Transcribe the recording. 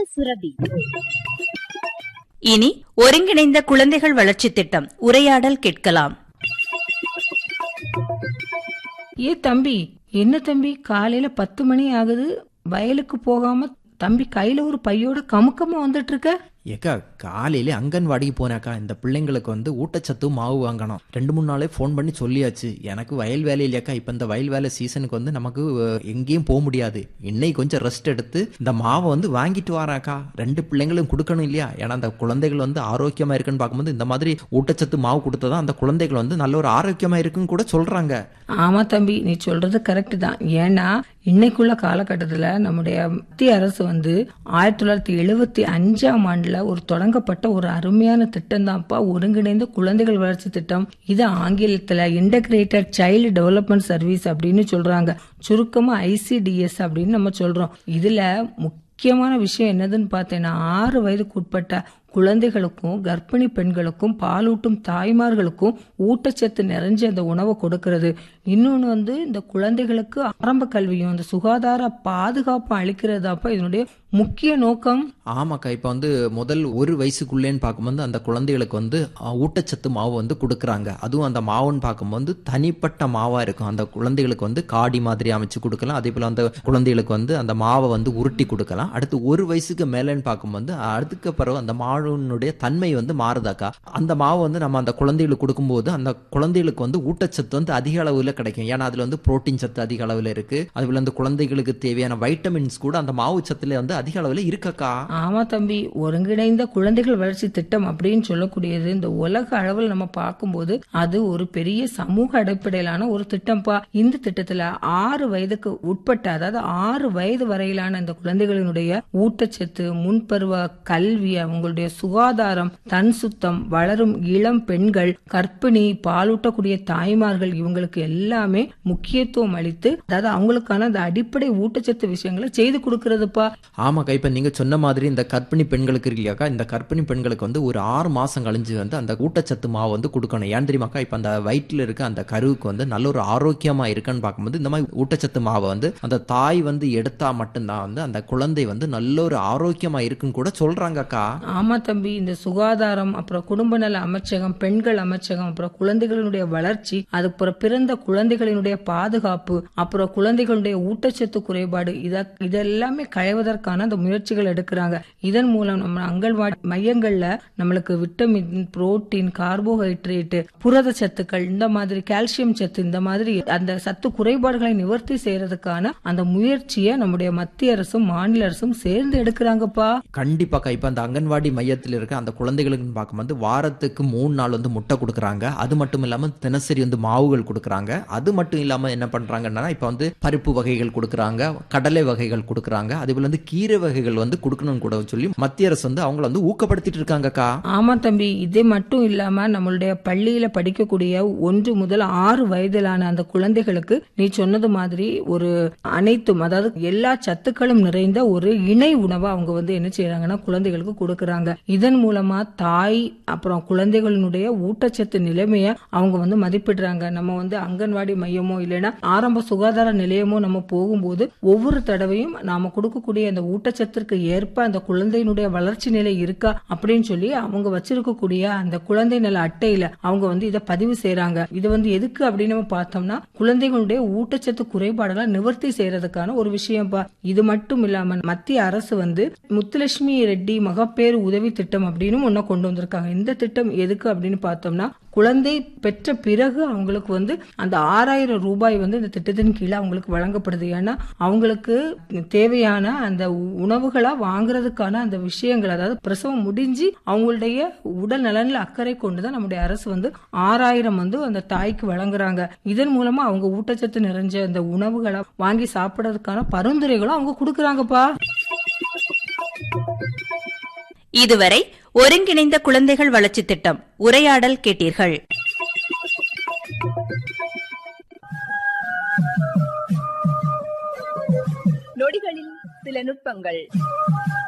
சுரபி இனி ஒருங்கிணைந்த குழந்தைகள் வளர்ச்சித் திட்டம் உரையாடல் கேட்கலாம் ஏ தம்பி என்ன தம்பி காலையில பத்து மணி ஆகுது வயலுக்கு போகாம தம்பி கையில ஒரு பையோட கமுக்கமா வந்துட்டு இருக்க ஏக்கா காலையிலே அங்கன்வாடிக்கு போனாக்கா இந்த பிள்ளைங்களுக்கு வந்து ஊட்டச்சத்து மாவு வாங்கணும் ரெண்டு மூணு நாளே ஃபோன் பண்ணி சொல்லியாச்சு எனக்கு வயல் வேலை இல்லையாக்கா இப்போ இந்த வயல் வேலை சீசனுக்கு வந்து நமக்கு அஹ், எங்கேயும் போக முடியாது இன்னைக்கு கொஞ்சம் ரெஸ்ட் எடுத்து இந்த மாவை வந்து வாங்கிட்டு வராக்கா ரெண்டு பிள்ளைங்களும் கொடுக்கணும் இல்லையா ஏன்னா அந்த குழந்தைகள் வந்து ஆரோக்கியமா இருக்குன்னு பார்க்கும்போது இந்த மாதிரி ஊட்டச்சத்து மாவு கொடுத்தா அந்த குழந்தைகள் வந்து நல்ல ஒரு ஆரோக்கியமா இருக்குன்னு கூட சொல்றாங்க ஆமா தம்பி நீ சொல்றது கரெக்ட் தான் ஏன்னா இன்னைக்குள்ள காலகட்டத்துல நம்முடைய மத்திய அரசு வந்து ஆயிரத்தி தொள்ளாயிரத்தி எழுவத்தி அஞ்சாம் ஆண்டுல ஒரு தொடங்கப்பட்ட ஒரு அருமையான திட்டம் தான்ப்பா ஒருங்கிணைந்த குழந்தைகள் வளர்ச்சி திட்டம் இது ஆங்கிலத்துல இன்டகிரேட்டட் சைல்டு டெவலப்மெண்ட் சர்வீஸ் அப்படின்னு சொல்றாங்க சுருக்கமா ஐசிடிஎஸ் அப்படின்னு நம்ம சொல்றோம் இதுல முக்கியமான விஷயம் என்னதுன்னு பார்த்தேன்னா ஆறு வயதுக்கு உட்பட்ட குழந்தைகளுக்கும் கர்ப்பிணி பெண்களுக்கும் பாலூட்டும் தாய்மார்களுக்கும் ஊட்டச்சத்து நிறைஞ்ச அந்த உணவை கொடுக்கிறது இன்னொன்று வந்து இந்த குழந்தைகளுக்கு ஆரம்ப கல்வியும் அந்த சுகாதார பாதுகாப்பும் அளிக்கிறதாப்ப இதனுடைய முக்கிய நோக்கம் ஆமாக்கா இப்போ வந்து முதல் ஒரு வயசுக்குள்ளேன்னு பார்க்கும்போது அந்த குழந்தைகளுக்கு வந்து அஹ், ஊட்டச்சத்து மாவு வந்து கொடுக்குறாங்க அதுவும் அந்த மாவுன்னு பார்க்கும்போது தனிப்பட்ட மாவாக இருக்கும் அந்த குழந்தைகளுக்கு வந்து காடி மாதிரி அமைச்சு கொடுக்கலாம் அதே போல் அந்த குழந்தைகளுக்கு வந்து அந்த மாவை வந்து உருட்டி கொடுக்கலாம் அடுத்து ஒரு வயசுக்கு மேலேன்னு பார்க்கும்போது அதுக்கு பிறகு அந்த மாவினுடைய தன்மை வந்து மாறுதாக்கா அந்த மாவு வந்து நம்ம அந்த குழந்தைகளுக்கு கொடுக்கும்போது அந்த குழந்தைகளுக்கு வந்து ஊட்டச்சத்து வந்து அதிக அளவில் கிடைக்கும் ஏன்னா அதில் வந்து புரோட்டீன் சத்து அதிக அளவில் இருக்குது அதுபோல் அந்த குழந்தைகளுக்கு தேவையான வைட்டமின்ஸ் கூட அந்த மாவு சத்துல வந்து அதிக அளவில் இருக்கக்கா ஆமா தம்பி ஒருங்கிணைந்த குழந்தைகள் வளர்ச்சி திட்டம் அப்படின்னு சொல்லக்கூடியது இந்த உலக அளவில் நம்ம பார்க்கும்போது அது ஒரு பெரிய சமூக அடிப்படையிலான ஒரு திட்டம்ப்பா இந்த திட்டத்துல ஆறு வயதுக்கு உட்பட்ட அதாவது ஆறு வயது வரையிலான இந்த குழந்தைகளினுடைய ஊட்டச்சத்து முன்பருவ கல்வி அவங்களுடைய சுகாதாரம் தன் சுத்தம் வளரும் இளம் பெண்கள் கர்ப்பிணி பாலூட்டக்கூடிய தாய்மார்கள் இவங்களுக்கு எல்லாமே முக்கியத்துவம் அளித்து அதாவது அவங்களுக்கான அந்த அடிப்படை ஊட்டச்சத்து விஷயங்களை செய்து கொடுக்கறதுப்பா ஆமாக்கா இப்போ நீங்கள் சொன்ன மாதிரி இந்த கர்ப்பிணி பெண்களுக்கு இருக்கு இல்லையாக்கா இந்த கர்ப்பிணி பெண்களுக்கு வந்து ஒரு ஆறு மாதம் கழிஞ்சு வந்து அந்த ஊட்டச்சத்து மாவு வந்து கொடுக்கணும் ஏன் தெரியுமாக்கா இப்போ அந்த வயிற்றில் இருக்க அந்த கருவுக்கு வந்து நல்ல ஒரு ஆரோக்கியமாக இருக்குன்னு பார்க்கும்போது இந்த மாதிரி ஊட்டச்சத்து மாவை வந்து அந்த தாய் வந்து எடுத்தா மட்டும்தான் வந்து அந்த குழந்தை வந்து நல்ல ஒரு ஆரோக்கியமாக இருக்குன்னு கூட சொல்கிறாங்கக்கா ஆமா தம்பி இந்த சுகாதாரம் அப்புறம் குடும்ப நல அமைச்சகம் பெண்கள் அமைச்சகம் அப்புறம் குழந்தைகளினுடைய வளர்ச்சி அதுக்கப்புறம் பிறந்த குழந்தைகளினுடைய பாதுகாப்பு அப்புறம் குழந்தைகளுடைய ஊட்டச்சத்து குறைபாடு இத இதெல்லாமே களைவதற்கான அந்த முயற்சிகள் எடுக்கிறாங்க இதன் மூலம் நம்ம அங்கன்வாடி மையங்கள்ல நம்மளுக்கு விட்டமின் புரோட்டீன் கார்போஹைட்ரேட் புரத சத்துக்கள் இந்த மாதிரி கால்சியம் சத்து இந்த மாதிரி அந்த சத்து குறைபாடுகளை நிவர்த்தி செய்யறதுக்கான அந்த முயற்சியை நம்முடைய மத்திய அரசும் மாநில அரசும் சேர்ந்து எடுக்கிறாங்கப்பா கண்டிப்பாக்கா இப்போ அந்த அங்கன்வாடி மையத்தில் இருக்க அந்த குழந்தைகளுக்கு பார்க்கும்போது வாரத்துக்கு மூணு நாள் வந்து முட்டை கொடுக்குறாங்க அது மட்டும் இல்லாமல் தினசரி வந்து மாவுகள் கொடுக்குறாங்க அது மட்டும் இல்லாமல் என்ன பண்ணுறாங்கன்னா இப்போ வந்து பருப்பு வகைகள் கொடுக்குறாங்க கடலை வகைகள் கொடுக்குறாங்க அதே போல் வந்து கீரை வகைகள் வந்து கொடுக்கணும்னு கூட சொல்லி மத்திய அரசு வந்து அவங்கள வந்து ஊக்கப்படுத்திட்டு இருக்காங்கக்கா ஆமா தம்பி இது மட்டும் இல்லாம நம்மளுடைய பள்ளியில படிக்கக்கூடிய ஒன்று முதல் ஆறு வயதிலான அந்த குழந்தைகளுக்கு நீ சொன்னது மாதிரி ஒரு அனைத்தும் அதாவது எல்லா சத்துக்களும் நிறைந்த ஒரு இணை உணவை அவங்க வந்து என்ன செய்யறாங்கன்னா குழந்தைகளுக்கு கொடுக்கறாங்க இதன் மூலமா தாய் அப்புறம் குழந்தைகளினுடைய ஊட்டச்சத்து நிலைமைய அவங்க வந்து மதிப்பிடுறாங்க நம்ம வந்து அங்கன்வாடி மையமோ இல்லைன்னா ஆரம்ப சுகாதார நிலையமோ நம்ம போகும்போது ஒவ்வொரு தடவையும் நாம கொடுக்கக்கூடிய அந்த ஊட்டச்சத்திற்கு ஏற்ப அந்த குழந்தையினுடைய வளர்ச்சி நிலை இருக்கா அப்படின்னு சொல்லி அவங்க வச்சிருக்கக்கூடிய அந்த குழந்தை நல அட்டையில அவங்க வந்து இதை பதிவு செய்யறாங்க இது வந்து எதுக்கு அப்படின்னு நம்ம பார்த்தோம்னா குழந்தைகளுடைய ஊட்டச்சத்து குறைபாடுகளை நிவர்த்தி செய்யறதுக்கான ஒரு விஷயம்ப்பா இது மட்டும் இல்லாம மத்திய அரசு வந்து முத்துலட்சுமி ரெட்டி மகப்பேறு உதவி திட்டம் அப்படின்னு ஒன்ன கொண்டு வந்திருக்காங்க இந்த திட்டம் எதுக்கு அப்படின்னு பார்த்தோம்னா குழந்தை பெற்ற பிறகு அவங்களுக்கு வந்து அந்த ஆறாயிரம் ரூபாய் வந்து இந்த திட்டத்தின் கீழே அவங்களுக்கு வழங்கப்படுது ஏன்னா அவங்களுக்கு தேவையான அந்த உணவுகளா வாங்குறதுக்கான அந்த விஷயங்கள் அதாவது பிரசவம் முடிஞ்சு அவங்களுடைய உடல் நலன்ல அக்கறை கொண்டுதான் நம்முடைய அரசு வந்து ஆறாயிரம் வந்து அந்த தாய்க்கு வழங்குறாங்க இதன் மூலமா அவங்க ஊட்டச்சத்து நிறைஞ்ச அந்த உணவுகளை வாங்கி சாப்பிடறதுக்கான பரிந்துரைகளும் அவங்க கொடுக்கறாங்கப்பா இதுவரை ஒருங்கிணைந்த குழந்தைகள் வளர்ச்சித் திட்டம் உரையாடல் கேட்டீர்கள் நொடிகளில் சில நுட்பங்கள்